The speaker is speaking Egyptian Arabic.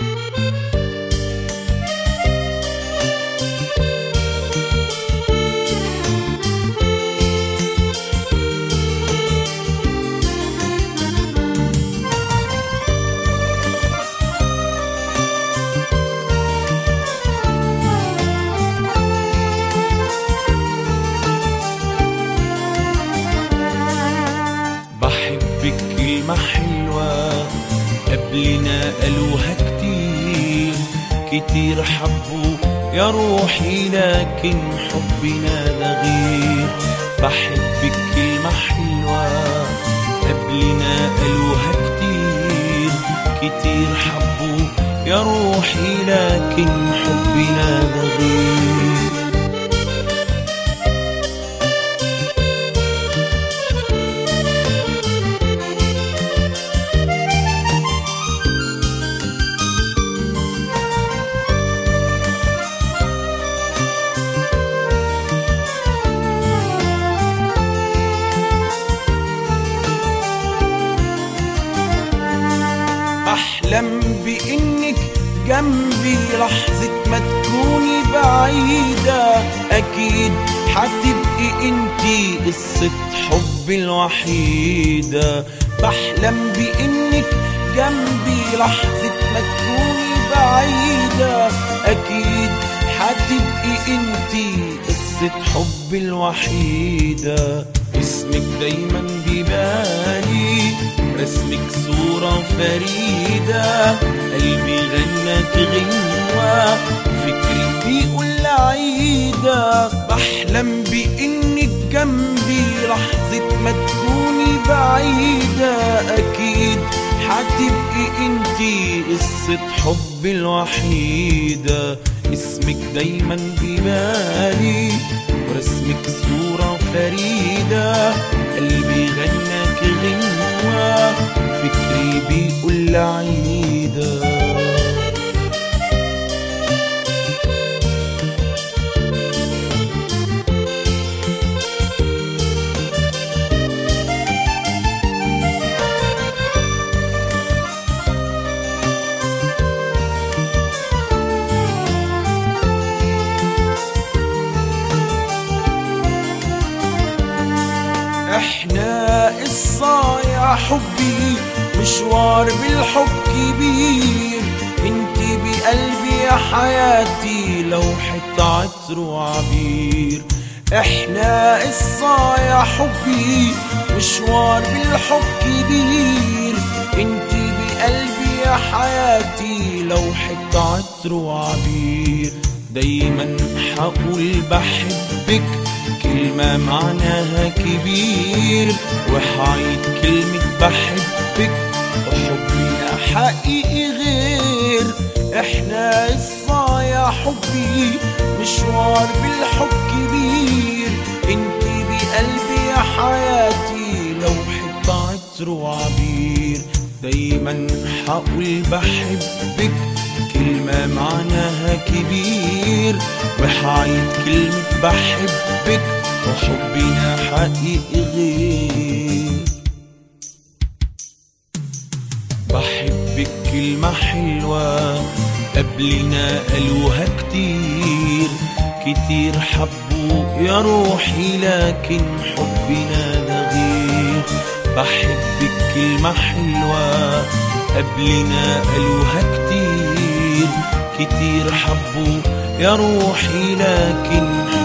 بحبك كلمة حلوة قبلنا قالوها كتير كتير حبوا يا روحي لكن حبنا ده غير بحبك كلمة حلوة قبلنا قالوها كتير كتير حبوا يا روحي لكن حبنا ده غير بحلم بإنك جنبي لحظة ما تكوني بعيدة أكيد حتبقي انتي قصة حبي الوحيدة بحلم بإنك جنبي لحظة ما تكوني بعيدة أكيد حتبقي انتي قصة حبي الوحيدة اسمك دايما ببالي رسمك صورة فريدة قلبي غنت غنوة فكري بيقول عيدة بحلم بإنك جنبي لحظة ما تكوني بعيدة أكيد حتبقي انتي قصة حبي الوحيدة اسمك دايما ببالي ورسمك صورة فريدة قلبي غناك غنوة فكري بيقول عيدة احنا قصة يا حبي مشوار بالحب كبير انتي بقلبي يا حياتي لوحة عطر وعبير احنا قصة يا حبي مشوار بالحب كبير انتي بقلبي يا حياتي لوحة عطر وعبير دايما حقول بحبك كلمة معناها كبير وحعيد كلمة بحبك وحبنا حقيقي غير احنا قصة يا حبي مشوار بالحب كبير انتي بقلبي يا حياتي لوحة عطر وعبير دايما حقول بحبك كلمة معناها كبير وحعيد كلمة بحبك وحبنا حقيقي غير بحبك كلمة حلوة قبلنا قالوها كتير كتير حبوا يا روحي لكن حبنا ده غير بحبك كلمة حلوة قبلنا قالوها كتير كتير حبوا يا روحي لكن